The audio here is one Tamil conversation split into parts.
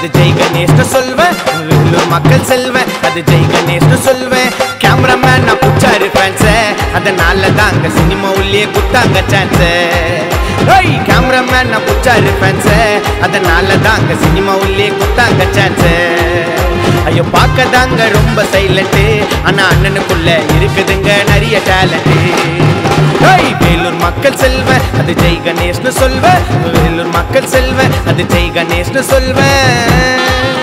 அது ஜெய் கணேஷ்னு சொல்வேன் வேலூர் மக்கள் செல்வேன் அது ஜெய் கணேஷ்னு சொல்வேன் கேமராமேன் நான் புச்சாரு ஃபேன்ஸ அதனால தாங்க சினிமா உள்ளே குத்தாங்க சான்ஸ் ஓய் கேமராமேன் நான் புச்சாரு ஃபேன்ஸ அதனால தாங்க சினிமா உள்ளே குத்தாங்க சான்ஸ் ஐயோ பார்க்க தாங்க ரொம்ப சைலண்ட் ஆனா அண்ணனுக்குள்ள இருக்குதுங்க நிறைய டேலண்ட் ஏய், வேலூர் மக்கள் செல்வ அது ஜெய் கணேஷ்னு சொல்வேன் வேலூர் மக்கள் செல்வ அது ஜெய் கணேஷ்னு சொல்வேன்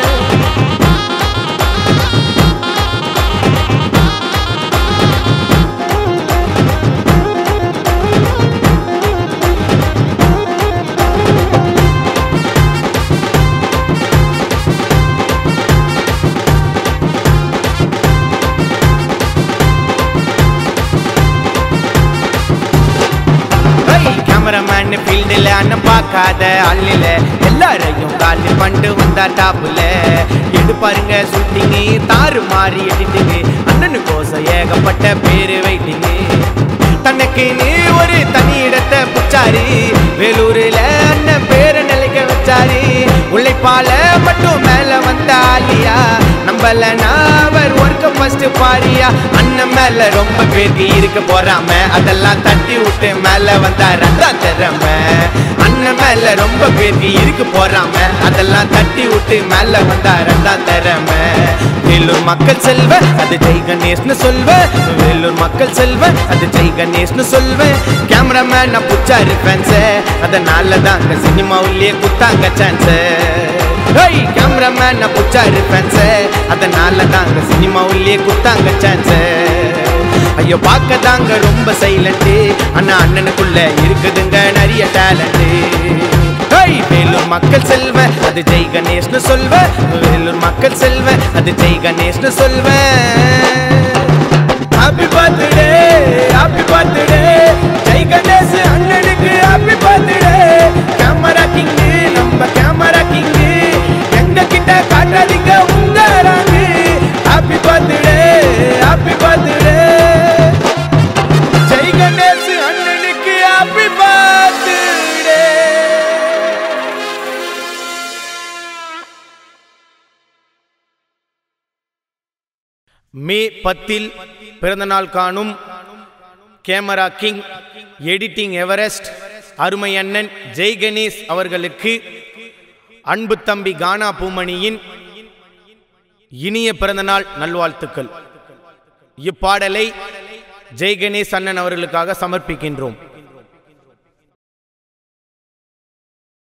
கேமராமேன் ஃபீல்டில் அண்ணன் பார்க்காத ஆளில் எல்லாரையும் காலி பண்டு வந்தா டாப்புல எடு பாருங்க ஷூட்டிங்கு தாறு மாறி எடிட்டுங்க அண்ணனு கோசம் ஏகப்பட்ட பேரு வெயிட்டிங்க தனக்கு நீ ஒரு தனி இடத்தை புச்சாரு வேலூரில் அண்ணன் பேரை நிலைக்க வச்சாரு உழைப்பால மட்டும் மேல வந்த ஆலியா நம்பலனா அவர் ஒர்க்க ஃபர்ஸ்ட் பாரியா அண்ணன் மேல ரொம்ப பேருக்கு இருக்க போறாம அதெல்லாம் தட்டி விட்டு மேல வந்தார் அதான் திறமை அண்ணன் மேல ரொம்ப பேருக்கு இருக்கு போறாம அதெல்லாம் தட்டி விட்டு மேல வந்தார் அதான் திறமை வேலூர் மக்கள் செல்வ அது ஜெய் கணேஷ்னு சொல்வேன் வேலூர் மக்கள் செல்வ அது ஜெய் கணேஷ்னு சொல்வேன் கேமராமேன் நான் புச்சாரு ஃபேன்ஸ் அதனால தாங்க சினிமாவிலேயே குத்தாங்க சான்ஸ் ஏய் கேமராமேன் நான் புச்சாரு ஃபேன்ஸ் அதனால தாங்க சினிமாவிலேயே குத்தாங்க சான்ஸ் ஐயோ பார்க்க தாங்க ரொம்ப சைலண்ட் ஆனா அண்ணனுக்குள்ள இருக்குதுங்க நிறைய டேலண்ட் ஏய் வேலூர் மக்கள் செல்வ அது ஜெய் கணேஷ்னு சொல்வ வேலூர் மக்கள் செல்வ அது ஜெய் கணேஷ்னு சொல்வேன் happy birthday happy birthday Jai Ganesh அண்ணனுக்கு ஹாப்பி பர்த்டே கேமரா கிங் நம்ம கேமரா கிங் எங்க கிட்ட காட்டாதீங்க உங்க ராங்கு happy birthday happy birthday Jai Ganesh அண்ணனுக்கு ஹாப்பி பர்த்டே மே பத்தில் பிறந்தநாள் காணும் கேமரா கிங் எடிட்டிங் எவரெஸ்ட் அருமை அண்ணன் ஜெய் கணேஷ் அவர்களுக்கு அன்பு தம்பி கானா பூமணியின் இனிய பிறந்தநாள் நல்வாழ்த்துக்கள் இப்பாடலை ஜெய் கணேஷ் அண்ணன் அவர்களுக்காக சமர்ப்பிக்கின்றோம்